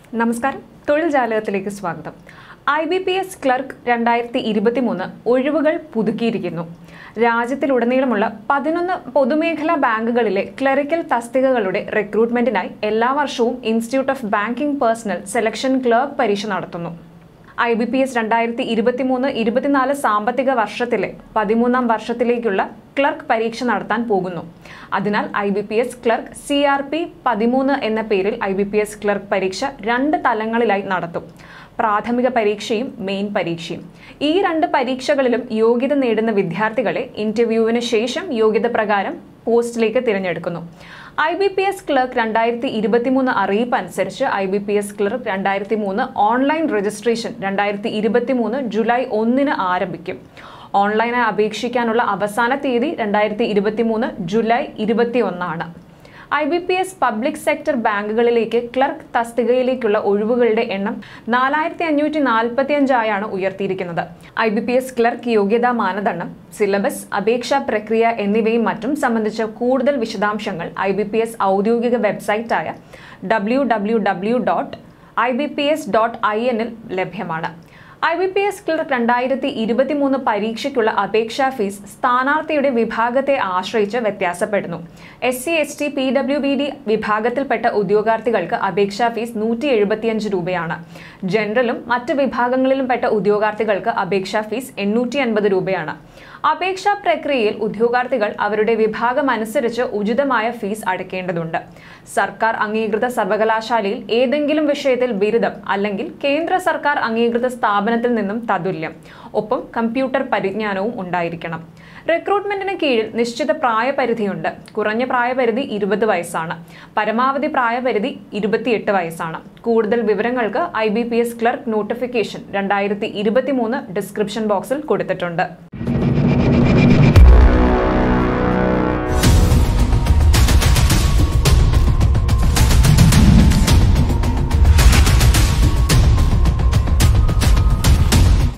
നമസ്കാരം തൊഴിൽ ജാലകത്തിലേക്ക് സ്വാഗതം I B P S clerk രണ്ടായിരത്തി ഇരുപത്തി മൂന്ന് ഒഴിവുകൾ പുതുക്കിയിരിക്കുന്നു രാജ്യത്തിലുടനീളമുള്ള പതിനൊന്ന് പൊതുമേഖലാ ബാങ്കുകളിലെ ക്ലറിക്കൽ തസ്തികകളുടെ റിക്രൂട്ട്മെന്റിനായി എല്ലാ വർഷവും institute of banking personnel selection clerk പരീക്ഷ നടത്തുന്നു ഐ ബി പി എസ് രണ്ടായിരത്തി ഇരുപത്തിമൂന്ന് ഇരുപത്തിനാല് സാമ്പത്തിക വർഷത്തിലെ പതിമൂന്നാം വർഷത്തിലേക്കുള്ള ക്ലർക്ക് പരീക്ഷ നടത്താൻ പോകുന്നു അതിനാൽ I B P S clerk C R P പതിമൂന്ന് എന്ന പേരിൽ I B P S clerk പരീക്ഷ രണ്ട് തലങ്ങളിലായി നടത്തും പ്രാഥമിക പരീക്ഷയും മെയിൻ പരീക്ഷയും ഈ രണ്ട് പരീക്ഷകളിലും യോഗ്യത നേടുന്ന വിദ്യാർത്ഥികളെ ഇന്റർവ്യൂവിന് ശേഷം യോഗ്യത പ്രകാരം പോസ്റ്റിലേക്ക് തിരഞ്ഞെടുക്കുന്നു I B P S clerk രണ്ടായിരത്തി ഇരുപത്തിമൂന്ന് അറിയിപ്പ് അനുസരിച്ച് I B P S clerk രണ്ടായിരത്തി മൂന്ന് ഓൺലൈൻ രജിസ്ട്രേഷൻ രണ്ടായിരത്തി ഇരുപത്തി മൂന്ന് ജൂലൈ ഒന്നിന് ആരംഭിക്കും ഓൺലൈനായി അപേക്ഷിക്കാനുള്ള അവസാന തീയതി രണ്ടായിരത്തി ഇരുപത്തി മൂന്ന് ജൂലൈ ഇരുപത്തി ഒന്നാണ് I B P S public sector ബാങ്കുകളിലേക്ക് ക്ലർക്ക് തസ്തികയിലേക്കുള്ള ഒഴിവുകളുടെ എണ്ണം നാലായിരത്തി അഞ്ഞൂറ്റി നാൽപ്പത്തി അഞ്ചായാണ് ഉയർത്തിയിരിക്കുന്നത് I B P S clerk യോഗ്യതാ മാനദണ്ഡം സിലബസ് അപേക്ഷാ പ്രക്രിയ എന്നിവയും മറ്റും സംബന്ധിച്ച കൂടുതൽ വിശദാംശങ്ങൾ ഐ ബി പി എസ് ഔദ്യോഗിക വെബ്സൈറ്റായ W W W dot I B P S dot I എന്നിൽ ലഭ്യമാണ് I B P S clerk രണ്ടായിരത്തി ഇരുപത്തി മൂന്ന് പരീക്ഷയ്ക്കുള്ള അപേക്ഷാ ഫീസ് സ്ഥാനാർത്ഥിയുടെ വിഭാഗത്തെ ആശ്രയിച്ച് വ്യത്യാസപ്പെടുന്നു S C S T P W B D വിഭാഗത്തിൽപ്പെട്ട ഉദ്യോഗാർത്ഥികൾക്ക് അപേക്ഷാ ഫീസ് നൂറ്റി എഴുപത്തിയഞ്ച് രൂപയാണ് ജനറലും മറ്റ് വിഭാഗങ്ങളിലും പെട്ട ഉദ്യോഗാർത്ഥികൾക്ക് അപേക്ഷാ ഫീസ് എണ്ണൂറ്റി അൻപത് രൂപയാണ് അപേക്ഷാ പ്രക്രിയയിൽ ഉദ്യോഗാർത്ഥികൾ അവരുടെ വിഭാഗം അനുസരിച്ച് ഉചിതമായ ഫീസ് അടയ്ക്കേണ്ടതുണ്ട് സർക്കാർ അംഗീകൃത സർവകലാശാലയിൽ ഏതെങ്കിലും വിഷയത്തിൽ ബിരുദം അല്ലെങ്കിൽ കേന്ദ്ര സർക്കാർ അംഗീകൃത സ്ഥാപനത്തിൽ നിന്നും തതുല്യം ഒപ്പം കമ്പ്യൂട്ടർ പരിജ്ഞാനവും ഉണ്ടായിരിക്കണം റിക്രൂട്ട്മെന്റിന് കീഴിൽ നിശ്ചിത പ്രായപരിധിയുണ്ട് കുറഞ്ഞ പ്രായപരിധി ഇരുപത് വയസ്സാണ് പരമാവധി പ്രായപരിധി ഇരുപത്തിയെട്ട് വയസ്സാണ് കൂടുതൽ വിവരങ്ങൾക്ക് I B P S clerk notification രണ്ടായിരത്തി ഇരുപത്തി മൂന്ന് ഡിസ്ക്രിപ്ഷൻ ബോക്സിൽ കൊടുത്തിട്ടുണ്ട്